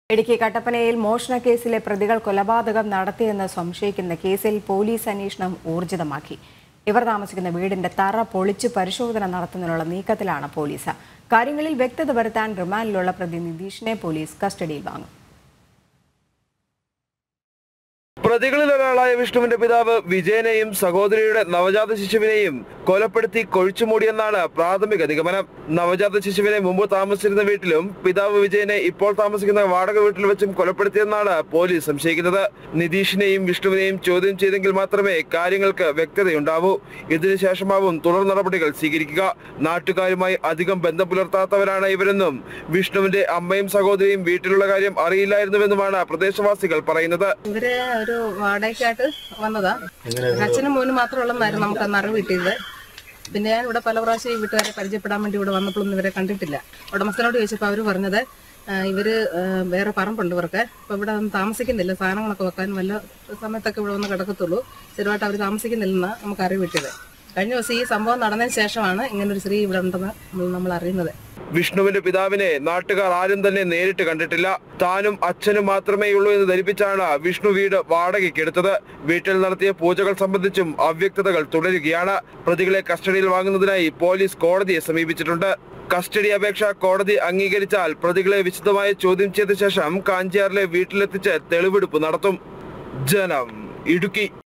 ഇടുക്കി കട്ടപ്പനയിൽ മോഷണക്കേസിലെ പ്രതികൾ കൊലപാതകം നടത്തിയെന്ന് സംശയിക്കുന്ന കേസിൽ പോലീസ് അന്വേഷണം ഊർജിതമാക്കി ഇവർ താമസിക്കുന്ന വീടിന്റെ തറ പൊളിച്ച് പരിശോധന നടത്തുന്നതിനുള്ള നീക്കത്തിലാണ് പോലീസ് കാര്യങ്ങളിൽ വ്യക്തത വരുത്താൻ റിമാൻഡിലുള്ള പ്രതി നിതീഷിനെ പോലീസ് കസ്റ്റഡിയിൽ വാങ്ങും പ്രതികളിൽ ഒരാളായ വിഷ്ണുവിന്റെ പിതാവ് വിജയനെയും സഹോദരിയുടെ നവജാത ശിശുവിനെയും കൊലപ്പെടുത്തി കൊഴിച്ചുമൂടിയെന്നാണ് പ്രാഥമിക നിഗമനം നവജാത ശിശുവിനെ മുമ്പ് താമസിച്ചിരുന്ന വീട്ടിലും പിതാവ് വിജയനെ ഇപ്പോൾ താമസിക്കുന്ന വാടക വീട്ടിൽ വെച്ചും കൊലപ്പെടുത്തിയെന്നാണ് പോലീസ് സംശയിക്കുന്നത് നിതീഷിനെയും വിഷ്ണുവിനെയും ചോദ്യം ചെയ്തെങ്കിൽ മാത്രമേ കാര്യങ്ങൾക്ക് വ്യക്തതയുണ്ടാവൂ ഇതിനുശേഷമാവും തുടർ നടപടികൾ സ്വീകരിക്കുക നാട്ടുകാരുമായി അധികം ബന്ധം പുലർത്താത്തവരാണ് ഇവരെന്നും വിഷ്ണുവിന്റെ അമ്മയും സഹോദരിയും വീട്ടിലുള്ള കാര്യം അറിയില്ലായിരുന്നുവെന്നുമാണ് പ്രദേശവാസികൾ പറയുന്നത് ഇവര് ഒരു വാടകയ്ക്കായിട്ട് വന്നതാ അച്ഛനും മോനും മാത്രമുള്ളതായിരുന്നു നമുക്ക് അന്ന് അറിവ് കിട്ടിയത് പിന്നെ ഞാൻ ഇവിടെ പല പ്രാവശ്യം ഈ വീട്ടുകാരെ പരിചയപ്പെടാൻ വേണ്ടി ഇവിടെ വന്നപ്പോഴൊന്നും ഇവരെ കണ്ടിട്ടില്ല ഉടമസ്ഥനോട് ചോദിച്ചപ്പോൾ അവർ പറഞ്ഞത് ആ, ഇവര് ആ, വേറെ പറമ്പുണ്ട് ഇവർക്ക് അപ്പൊ ഇവിടെ ഒന്നും താമസിക്കുന്നില്ല സാധനങ്ങളൊക്കെ വെക്കാൻ വല്ല സമയത്തൊക്കെ ഇവിടെ വന്ന് കിടക്കത്തുള്ളൂ സ്ഥിരമായിട്ട് അവർ താമസിക്കുന്നില്ലെന്ന് നമുക്ക് അറിവ് കിട്ടിയത് കഴിഞ്ഞ ദിവസം ഈ സംഭവം നടന്നതിന് ശേഷമാണ് ഇങ്ങനൊരു സ്ത്രീ ഇവിടെ ഉണ്ടെന്ന് നമ്മൾ- നമ്മൾ അറിയുന്നത് വിഷ്ണുവിന്റെ പിതാവിനെ നാട്ടുകാർ ആരും തന്നെ നേരിട്ട് കണ്ടിട്ടില്ല താനും അച്ഛനും മാത്രമേ ഉള്ളൂ എന്ന് ധരിപ്പിച്ചാണ് വിഷ്ണു വീട് വാടകയ്ക്കെടുത്തത് വീട്ടിൽ നടത്തിയ പൂജകൾ സംബന്ധിച്ചും അവ്യക്തതകൾ തുടരുകയാണ് പ്രതികളെ കസ്റ്റഡിയിൽ വാങ്ങുന്നതിനായി പോലീസ് കോടതിയെ സമീപിച്ചിട്ടുണ്ട് കസ്റ്റഡി അപേക്ഷ കോടതി അംഗീകരിച്ചാൽ പ്രതികളെ വിശദമായി ചോദ്യം ചെയ്ത ശേഷം കാഞ്ചിയാറിലെ വീട്ടിലെത്തിച്ച് തെളിവെടുപ്പ് നടത്തും ജനം ഇടുക്കി